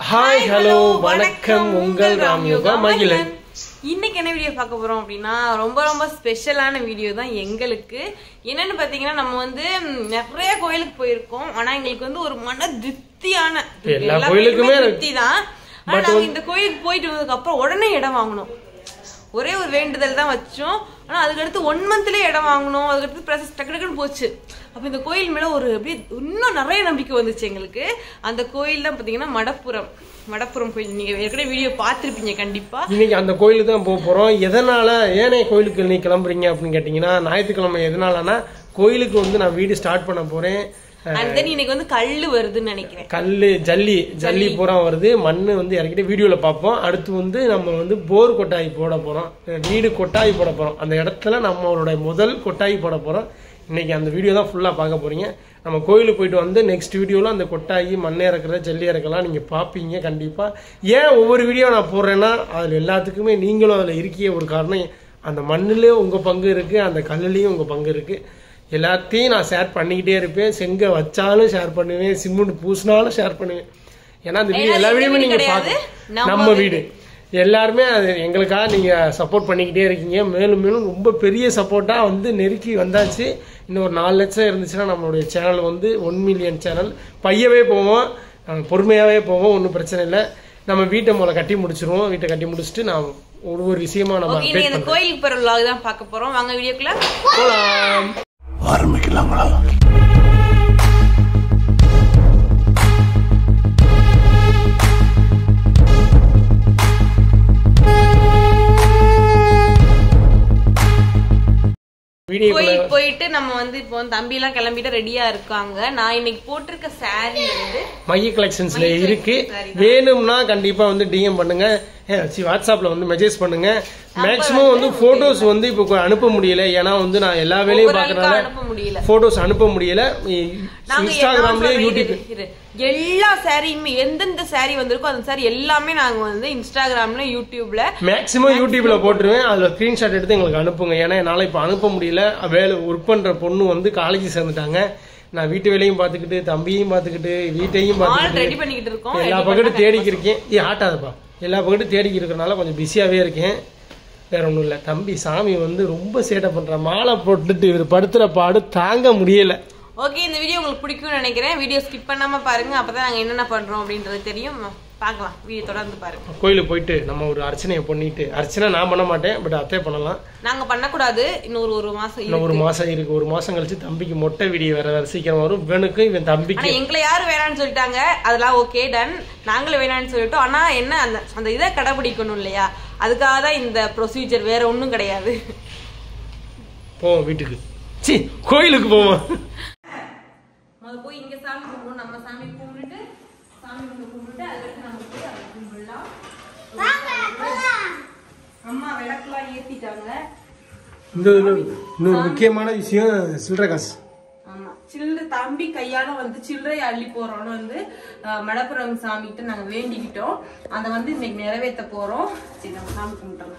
Hi hello வணக்கம் உங்கள் ராம்யோகா மகிழன் இன்னைக்கு என்ன வீடியோ பார்க்க போறோம் அப்படின்னா ரொம்ப ரொம்ப ஸ்பெஷலான வீடியோ தான் எங்களுக்கு என்னன்னு பாத்தீங்கன்னா நம்ம வந்து ம், நிறைய கோயிலுக்கு போயிருக்கோம் ஆனா எங்களுக்கு வந்து ஒரு மன திருப்தியான எல்லா கோயிலுக்குமே திருப்தி தான் ஆனா நாங்க இந்த கோயிலுக்கு போயிட்டு வந்ததுக்கு அப்புறம் உடனே இடம் வாங்கணும் ஒரே ஒரு வேண்டுதல் தான் வச்சோம் ஆனா அதுக்கடுத்து ஒன் மந்த்லயே இடம் வாங்கணும் அதுக்கடுத்து ப்ராசஸ் டக்கு டக்குன்னு போச்சு அப்ப இந்த கோயில் மேல ஒரு அப்படியே இன்னும் நிறைய நம்பிக்கை வந்துச்சு எங்களுக்கு அந்த கோயில் தான் பாத்தீங்கன்னா மடப்புரம் மடப்புரம் கோயில் நீங்க ஏற்கனவே வீடியோ பார்த்திருப்பீங்க கண்டிப்பா இன்னைக்கு அந்த கோயிலுக்கு தான் போக போறோம் எதனால ஏனே கோயிலுக்கு நீ கிளம்புறீங்க அப்படின்னு கேட்டீங்கன்னா ஞாயிற்றுக்கிழமை எதனாலனா கோயிலுக்கு வந்து நான் வீடு ஸ்டார்ட் பண்ண போறேன் அண்ட் தென் இன்னைக்கு வந்து கல்லு வருதுன்னு நினைக்கிறேன் கல்லு ஜல்லி ஜல்லி பூரா வருது மண்ணு வந்து இறக்கிட்டு வீடியோல பார்ப்போம் அடுத்து வந்து நம்ம வந்து போர் கொட்டாய் போட போறோம் வீடு கொட்டாய் போட போறோம் அந்த இடத்துல நம்மளோட முதல் கொட்டாய் போட போறோம் இன்னைக்கு அந்த வீடியோ தான் ஃபுல்லா பார்க்க போறீங்க நம்ம கோயிலுக்கு போயிட்டு வந்து நெக்ஸ்ட் வீடியோல அந்த கொட்டாயி மண் இறக்குற ஜல்லி இறக்கலாம் நீங்க பார்ப்பீங்க கண்டிப்பா ஏன் ஒவ்வொரு வீடியோ நான் போடுறேன்னா அதுல எல்லாத்துக்குமே நீங்களும் அதுல இருக்கிய ஒரு காரணம் அந்த மண்ணுலயும் உங்க பங்கு இருக்கு அந்த கல்லுலயும் உங்க பங்கு இருக்கு எல்லாத்தையும் நான் ஷேர் பண்ணிக்கிட்டே இருப்பேன் செங்க வச்சாலும் ஷேர் பண்ணுவேன் சிமெண்ட் பூசினாலும் ஷேர் பண்ணுவேன் ஏன்னா அந்த வீடியோ ஏன்னா எல்லா எங்க வீடியோமே வீடு நீங்க கிடையாது, பார்க்க நம்ம நம்ம வீடு எல்லாருமே அது எங்களுக்காக நீங்க சப்போர்ட் பண்ணிக்கிட்டே இருக்கீங்க மேலும் மேலும் ரொம்ப பெரிய சப்போர்ட்டா வந்து நெருக்கி வந்தாச்சு இன்னும் ஒரு நாலு லட்சம் இருந்துச்சுன்னா நம்மளுடைய சேனல் வந்து ஒன் மில்லியன் சேனல் பையவே போவோம் நாங்க பொறுமையாவே போவோம் ஒன்றும் பிரச்சனை இல்லை நம்ம வீட்டை முதல்ல கட்டி முடிச்சிருவோம் வீட்டை கட்டி முடிச்சுட்டு நான் ஒரு ஒரு விஷயமா நம்ம ஓகே அப்டேட் நீங்க இந்த கோயிலுக்கு போற vlog தான் பார்க்க போறோம் வாங்க வீடியோக்குள்ள போலாம் ஆரம்பிக்கலாங்களா வீடியோ கோயிலுக்கு போயிட்டு நம்ம வந்து இப்போ வந்து தம்பி எல்லாம் கிளம்பிட்டு ரெடியா இருக்காங்க நான் இன்னைக்கு போட்டிருக்க saree வந்து மைய கலெக்ஷன்ஸ்ல மைய இருக்கு collections வேணும்னா கண்டிப்பா வந்து டிஎம் பண்ணுங்க ஏ, சி, வாட்ஸ்அப்ல வந்து மெசேஜ் பண்ணுங்க மேக்ஸிமம் வந்து போட்டோஸ் வந்து இப்போ கொ- அனுப்ப முடியல ஏன்னா வந்து நான் எல்லா வேலையும் ஒவ்வொரு ஆளுக்கா பாக்குறதுனால அனுப்ப முடியல போட்டோஸ் அனுப்ப முடியல இ- நாங்க இன்ஸ்டாகிராம்லயே என்ன யூடியூப் சொல்றோம், இரு, இரு. எல்லா சாரியுமே எந்தெந்த சாரி வந்திருக்கோ அந்த சாரி எல்லாமே நாங்க வந்து இன்ஸ்டாகிராம்ல யூடியூப்ல மேக்ஸிமம் யூடியூப்ல போட்டுருவேன் அதுல ஸ்கிரீன்ஷாட் எடுத்து எங்களுக்கு அனுப்புங்க ஏன்னா என்னால இப்ப அனுப்ப முடியல வேலை ஒர்க் பண்ற பொண்ணு வந்து காலேஜ் சேர்ந்துட்டாங்க நான் வீட்டு வேலையும் பாத்துக்கிட்டு தம்பியையும் பாத்துக்கிட்டு வீட்டையும் ஆல் பாத்துக்கிட்டு ரெடி பண்ணிக்கிட்டு இருக்கோம் எல்லா ready பக்கெட்டும் பண்ணா தேடிக்கு இருக்கேன் ஏ ஆட்டாதப்பா எல்லா பக்கெட்டும் தேடிக்கு இருக்கறனால கொஞ்சம் பிஸியாவே இருக்கேன் வேற ஒண்ணும் இல்ல தம்பி சாமி வந்து ரொம்ப சேட்டை பண்ற மாலை போட்டுட்டு இவர் படுத்துற பாடு தாங்க முடியல ஓகே இந்த வீடியோ உங்களுக்கு பிடிக்கும்னு நினைக்கிறேன் வீடியோ ஸ்கிப் பண்ணாம பாருங்க அப்பதான் நாங்க என்னென்ன பண்றோம் அப்படின்றது தெரியும் பார்க்கலாம் வீடியோ தொடர்ந்து பாருங்க கோயிலுக்கு போயிட்டு நம்ம ஒரு அர்ச்சனையை பண்ணிட்டு அர்ச்சனை நான் பண்ண மாட்டேன் பட் அத்தை பண்ணலாம் நாங்க பண்ணக்கூடாது இன்னொரு ஒரு மாசம் இன்னும் ஒரு மாசம் இருக்கு ஒரு மாசம் கழிச்சு தம்பிக்கு மொட்டை வீடியோ வேற வேற சீக்கிரம் வரும் இவனுக்கு இவன் தம்பிக்கு ஆனா எங்களை யாரும் வேணாம்னு சொல்லிட்டாங்க அதெல்லாம் ஓகே டன் நாங்களும் வேணாம்னு சொல்லிட்டோம் ஆனா என்ன அந்த அந்த இதை கடைபிடிக்கணும் இல்லையா அதுக்காக தான் இந்த ப்ரொசீஜர் வேற ஒண்ணும் கிடையாது போவோம் வீட்டுக்கு சி கோயிலுக்கு போவோம் முதல்ல போய் இங்க சாமி கும்பிடுவோம் நம்ம சாமி கும்பிட்டுட்டு சாமி கும்பிட்டு கும்பிட்டு அதுக்கடுத்து நம்ம போய் அதை கும்பிடலாம் அம்மா விளக்குலாம் ஏத்திட்டாங்க இந்த இதுல இன்னொரு முக்கியமான விஷயம் சில்லற காசு ஆமா சில்லறை தம்பி கையால வந்து சில்லறை அள்ளி போறோம்னு வந்து அஹ், மடப்புரம் சாமி கிட்ட நாங்க வேண்டிக்கிட்டோம் அதை வந்து இன்னைக்கு நிறைவேற்ற போறோம் சரி நம்ம சாமி கும்பிட்டோம்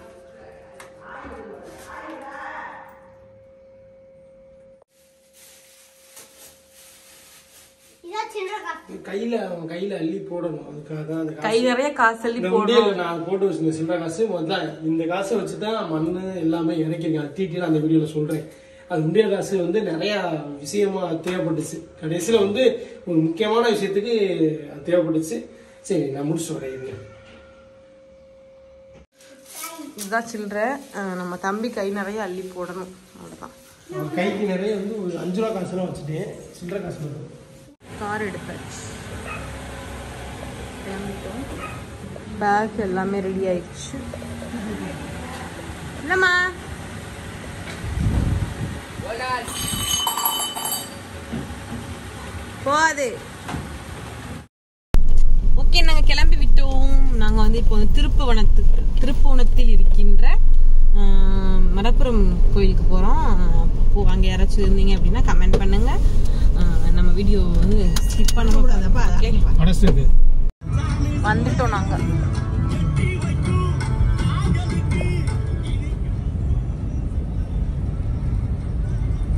கையில அவன் கையில அள்ளி போடணும் அதுக்காக தான் அந்த கை காசு நிறைய காசு அள்ளி இந்த போடுறோம் முடியல நான் போட்டு வச்சிருந்த சில்லற காசு முதல்ல இந்த காசை வச்சுதான் மண்ணு எல்லாமே இறக்கிருக்கேன் அது தீட்டில அந்த வீடியோல சொல்றேன் அது உண்டியல் காசு வந்து நிறைய விஷயமா தேவைப்பட்டுச்சு கடைசியில வந்து ஒரு முக்கியமான விஷயத்துக்கு அது தேவைப்பட்டுச்சு சரி நான் முடிச்சு வரேன் இருங்க. இதுதான் சில்லறை அஹ், நம்ம தம்பி கை நிறைய அள்ளி போடணும் அவ்வளவுதான் அவன் கைக்கு நிறைய வந்து ஒரு அஞ்சு ரூபா காசுலாம் வச்சுட்டேன் சில்லற காசு மட்டும் கார் எடுத்தாச்சு பேக் எல்லாமே ரெடி ஆயிடுச்சு என்னம்மா போகாது ஓகே நாங்க கிளம்பி விட்டோம் நாங்க வந்து இப்போ வந்து திருப்புவனத்துக்கு திருப்புவனத்தில் இருக்கின்ற ஆஹ், மடப்புரம் கோயிலுக்கு போறோம் இப்போ அங்க யாராச்சும் இருந்தீங்க அப்படின்னா கமெண்ட் பண்ணுங்க ஆஹ், நம்ம வீடியோ வந்து ஸ்கிப் பண்ண கூடாது படசுக்கு வந்துட்டோம் நாங்க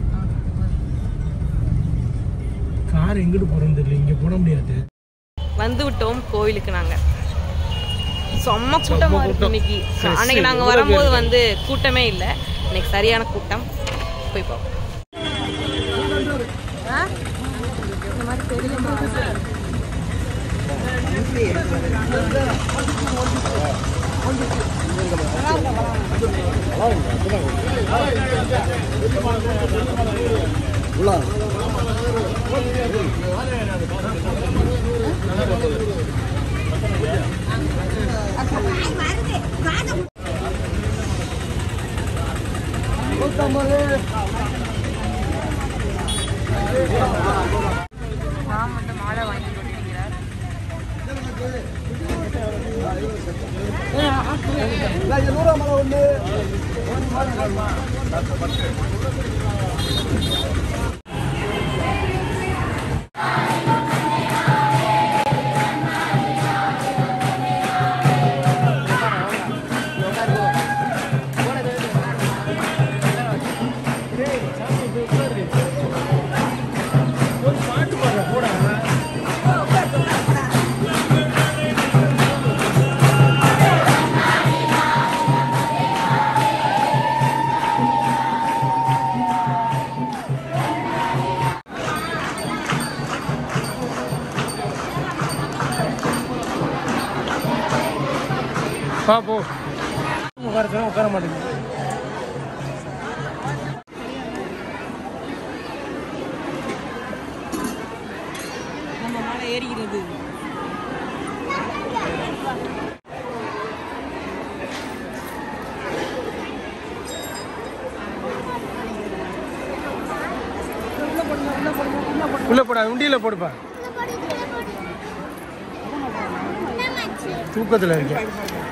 கார் எங்கிட்டு போறோம்னு தெரியல இங்க போட முடியாது வந்து விட்டோம் கோயிலுக்கு நாங்க செம்ம கூட்டமா இருக்கு கூட்டம். இன்னைக்கு சரி, அன்னைக்கு சரி. நாங்க எவ்வளவு வரும்போது பேர் வந்து கூட்டமே இல்ல இன்னைக்கு சரியான கூட்டம் போய் பார்ப்போம் ஆ? இந்த மாதிரி தெரியுமா? நான் மட்டும் மாலை வாங்கி கொண்டிருக்கிறார் பா போ உட்கார சொன்னா உட்கார மாட்டேங்குது நம்ம மாலை ஏறிக்கிறது உள்ள போடா உண்டியில போடுப்பா தூக்கத்துல இருக்கேன்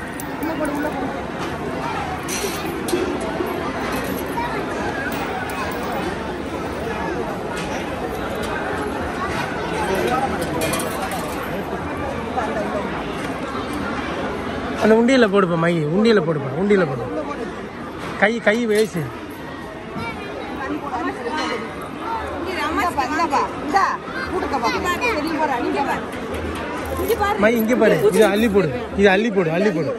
அந்த உண்டியில போடுப்பா மை உண்டியில போடுப்பா உண்டியில போடு கை கை வேசு மை இங்க பாரு இது அள்ளி போடு இது அள்ளி போடு அள்ளி போடு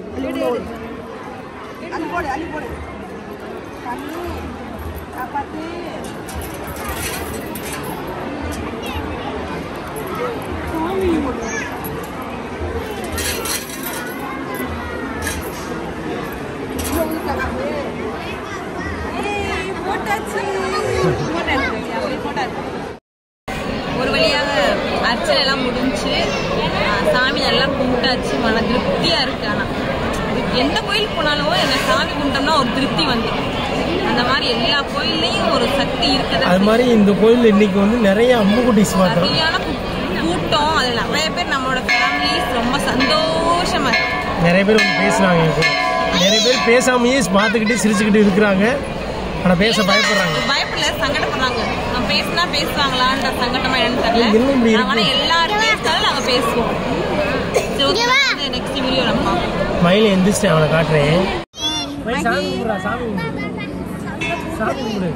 ஒரு வழியாக அர்ச்சனை எல்லாம் முடிஞ்சு ஆஹ் சாமி நல்லா கும்பிட்டாச்சு மன திருப்தியா இருக்கு ஆனா எந்த கோயில் போனாலும் என்ன சாமி கும்பிட்டோம்னா ஒரு திருப்தி வந்து அந்த மாதிரி எல்லா கோயில்லையும் ஒரு சக்தி இருக்குது அது மாதிரி இந்த கோயில் இன்னைக்கு வந்து நிறைய அம்புக்குட்டிஸ் பார்த்தோம் சரியான கூ- கூட்டம் அது நிறைய பேர் நம்மளோட ஃபேமிலிஸ் ரொம்ப சந்தோஷமா இருக்கு நிறைய பேர் வந்து பேசுனாங்க என் கூட நிறைய பேர் பேசாமையே பார்த்துக்கிட்டு சிரிச்சுக்கிட்டு இருக்கிறாங்க ஆனா பேச பயப்படுறாங்க பயப்படல சங்கடப்படுறாங்க நம்ம பேசினா பேசுவாங்களான்ற சங்கடமா என்னன்னு தெரியல என்ன இப்படி இருக்கு? நாங்க எல்லாரும் பேசினாலும் நாங்க பேசுவோம் நெக்ஸ்ட் வீடியோ நம்ம பார்ப்போம் மயில எந்திரிச்சிட்டேன் அவனை காட்டுறேன் மை, சாமி கும்பிடுறா சாமி கும்பிடு சாமி கும்பிடு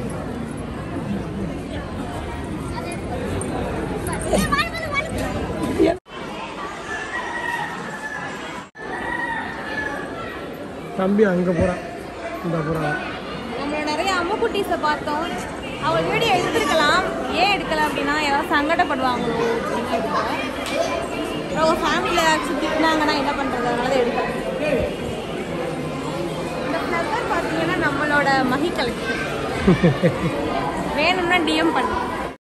தம்பி அங்க போறான் இந்த போறான் நம்ம நிறைய அம்முக்குட்டீஸை பார்த்தோம் அவள் வீடியோ எடுத்திருக்கலாம் ஏன் எடுக்கல அப்படின்னா யாராவது சங்கடப்படுவாங்களோ அப்படின்னு எடுக்கல அப்புறம் ஒரு ஃபேமிலியில் ஏதாச்சும் திட்டினாங்கன்னா என்ன பண்ணுறது அதனால தான் எடுத்தேன் இந்த ஃப்ளவர் பார்த்தீங்கன்னா நம்மளோட மகி கலெக்ஷன் வேணும்னா டிஎம் பண்ணு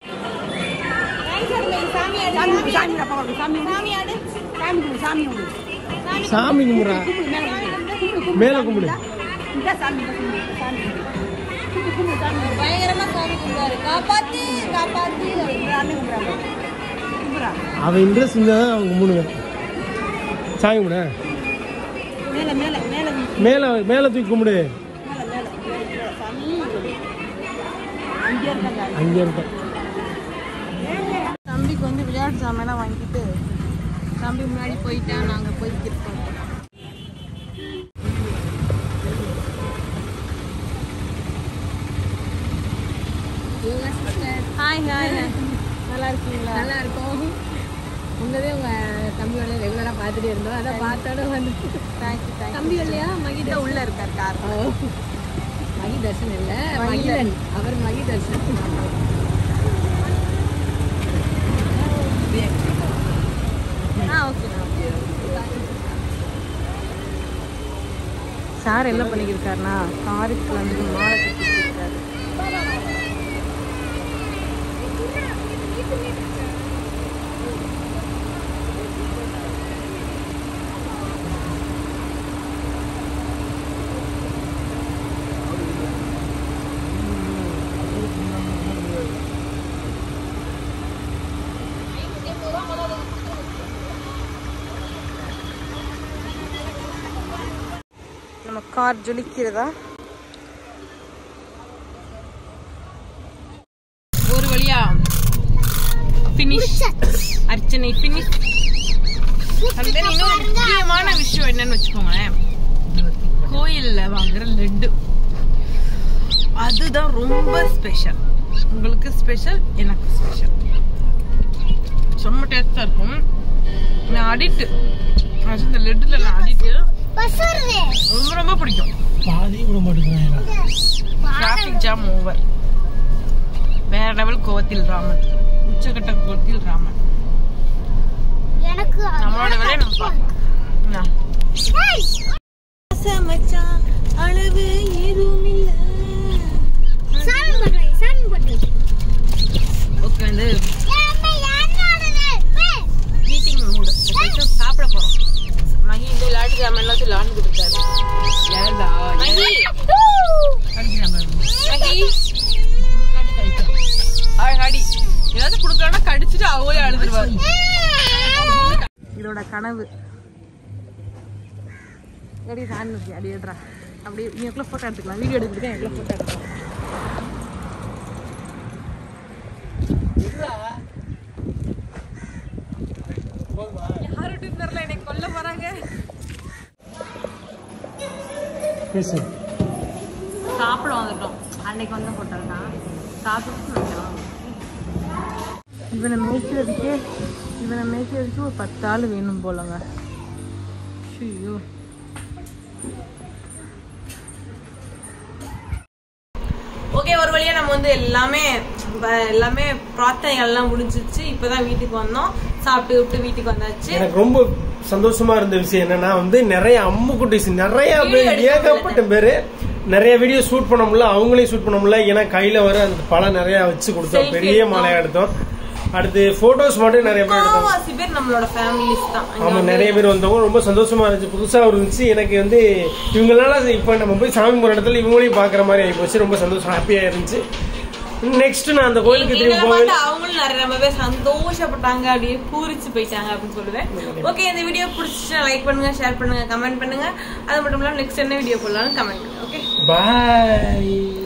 சாமி கும்பிடுறா மேல கும்பிடு பயங்கரமா சாமி கும்பிடாரு காப்பாத்து காப்பாத்து அவன் இன்ட்ரெஸ்ட் இருந்தா அவன் கும்பிடுவேன் சாமி கும்பிட மேல மேல தூக்கி கும்பிடு அங்க இருக்க தம்பிக்கு வந்து விளையாட்டு சாமான் வாங்கிட்டு தம்பி முன்னாடி போயிட்டா நாங்க போய் இருக்கோம் ஹாய் ஹாய் நல்லா இருக்கீங்களா நல்லா இருக்கோம் உங்களதே உங்க தம்பியோட ரெகுலரா பார்த்துட்டே இருந்தோம் அதான் பார்த்தோட வந்து தேங்க்யூ தேங்க்யூ தம்பி இல்லையா மகி இதான் உள்ள இருக்கார் கார் ஓ. மகி தர்ஷன் இல்ல மகிழன் அவர் மகி தர்ஷன் ஆ ஓகே சார் என்ன பண்ணிக்கிருக்காருன்னா காருக்கு வந்து மாலை கட்டிட்டு இருக்காரு நம்ம கார் ஜொலிக்கிறதா ஒரு வழியா ஃபினிஷ் அர்ச்சனை ஃபினிஷ் அந்த இன்னொரு முக்கியமான விஷயம் என்னன்னு வச்சுக்கோங்களேன் கோயில்ல வாங்குற லட்டு அதுதான் ரொம்ப ஸ்பெஷல் உங்களுக்கு ஸ்பெஷல் எனக்கு ஸ்பெஷல் செம்ம டேஸ்டா இருக்கும் நான் அடிக்ட் இந்த லட்டுல நான் அடிக்ட் ரொம்ப ரொம்ப பிடிக்கும் பாதி விட மாட்டேங்கிறாங்க டிராஃபிக் ஜாம் ஓவர் வேற லெவல் கோவத்தில் ராமன் உச்சகட்ட கோவத்தில் ராமன் எனக்கு நம்மளோட வேலையை நம்ம பார்க்கலாம் என்ன? மச்சான் அளவு எதுவும் இல்ல சாமி போட்டு சாமி போட்டு உட்காந்து ஏம்மா, என்னோடது? ஏய், மீட்டிங் மூடு போயிட்டு சாப்பிட போறோம் மகி இந்த விளையாட்டு ஜாமான் எல்லாத்தையும் விளையாண்டு கொடுத்தாரு ஏண்டா மகி மகி ஹாய் ஹாடி ஏதாவது கொடுக்கலன்னா கடிச்சிட்டு அவங்களே அழுதுருவாரு இதோட கனவு எப்படி ஹேண்ட் நோக்கி அப்படி எடுறா அப்படியே நீ எவ்வளோ ஃபோட்டோ எடுத்துக்கலாம் வீடியோ எடுத்துக்கிட்டு எவ்வளோ ஃபோட்டோ எடுத்துக்கலாம் யாருட்டும் தெரியல என்னை கொல்ல போறாங்க பேசு சாப்பிட வந்துட்டோம் அன்னைக்கு வந்த ஹோட்டல் தான் சாப்பிட்டு வைக்கலாம் இவனை மேய்க்கிறதுக்கே இவனை மேய்க்கிறதுக்கு ஒரு பத்து ஆள் வேணும் போலங்க ஐயோ ஓகே ஒரு வழியா நம்ம வந்து எல்லாமே ப- எல்லாமே பிரார்த்தனைகள் எல்லாம் முடிஞ்சிருச்சு இப்பதான் வீட்டுக்கு வந்தோம் சாப்பிட்டு விட்டு வீட்டுக்கு வந்தாச்சு எனக்கு ரொம்ப சந்தோஷமா இருந்த விஷயம் என்னன்னா வந்து நிறைய அம்மு குட்டிஸ் நிறைய Video பேர் எடுக்க ஏகப்பட்ட பேரு நிறைய வீடியோ ஷூட் பண்ண முடியல அவங்களையும் ஷூட் பண்ண முடியல ஏன்னா கையில வர அந்த பழம் நிறைய வச்சு கொடுத்தோம் Selfie பெரிய எடுத்தோம். மாலையா எடுத்தோம் அடுத்து போட்டோஸ் மட்டும் நிறைய பேர் எடுத்தோம் முக்காவாசி பேர் நம்மளோட ஃபேமிலிஸ் தான் இங்க ஆமா வந்து நிறைய பேர் வந்தவங்க ரொம்ப சந்தோஷமா இருந்துச்சு புதுசா இருந்துச்சு எனக்கு வந்து இவங்களால இப்ப நம்ம போய் சாமி போற இடத்துல இவங்களையும் பாக்குற மாதிரி ஆகி போச்சு ரொம்ப சந்தோஷம் ஹாப்பியா இருந்துச்சு நெக்ஸ்ட் நான் அந்த கோயிலுக்கு திரும்பி எங்களை போவேன் பார்த்து அவங்களும் நிறைய ரொம்ப பேர் சந்தோஷப்பட்டாங்க அப்படியே பூரிச்சு போயிட்டாங்க அப்படின்னு சொல்லுவேன் ஓகே இந்த வீடியோ பிடிச்சிச்சுன்னா லைக் பண்ணுங்க ஷேர் பண்ணுங்க கமெண்ட் பண்ணுங்க அது மட்டும் இல்லாம நெக்ஸ்ட் என்ன வீடியோ போடலாம்னு கமெண்ட் பண்ணுங்க ஓகே பாய்